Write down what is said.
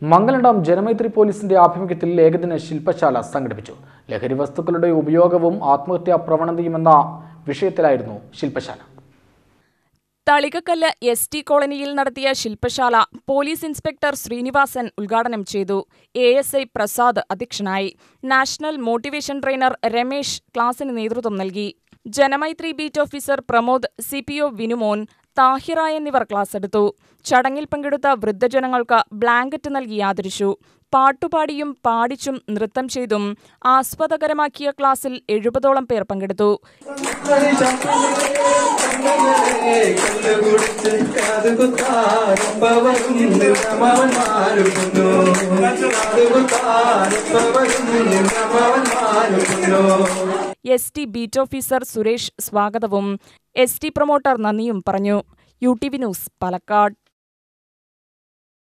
മംഗലം ജനമൈത്രി പോലീസിന്റെ ആഭിമുഖ്യത്തിൽ ഏകദിന ശില്പശാല സംഘടിപ്പിച്ചു ലഹരി വസ്തുക്കളുടെ ഉപയോഗവും ആത്മഹത്യാ പ്രവണതയും എന്ന വിഷയത്തിലായിരുന്നു ശില്പശാല തളികക്കല്ല് എസ് ടി കോളനിയിൽ നടത്തിയ ശില്പശാല പോലീസ് ഇൻസ്പെക്ടർ ശ്രീനിവാസൻ ഉദ്ഘാടനം ചെയ്തു എ എസ് ഐ പ്രസാദ് അധ്യക്ഷനായി നാഷണൽ മോട്ടിവേഷൻ ട്രെയിനർ രമേശ് ക്ലാസിന് നേതൃത്വം നൽകി Janamaithri beat officer Pramod C P O Vinumon Thahira എന്നിവർ ക്ലാസ് എടുത്തു ചടങ്ങിൽ പങ്കെടുത്ത വൃദ്ധജനങ്ങൾക്ക് ബ്ലാങ്കറ്റ് നൽകി ആദരിച്ചു പാട്ടുപാടിയും പാടിച്ചും നൃത്തം ചെയ്തും ആസ്വാദകരമാക്കിയ ക്ലാസ്സിൽ എഴുപതോളം പേർ പങ്കെടുത്തു S T beat officer Suresh സ്വാഗതവും എസ് ടി പ്രൊമോട്ടർ നന്ദിയും പറഞ്ഞു U T V news Palakkad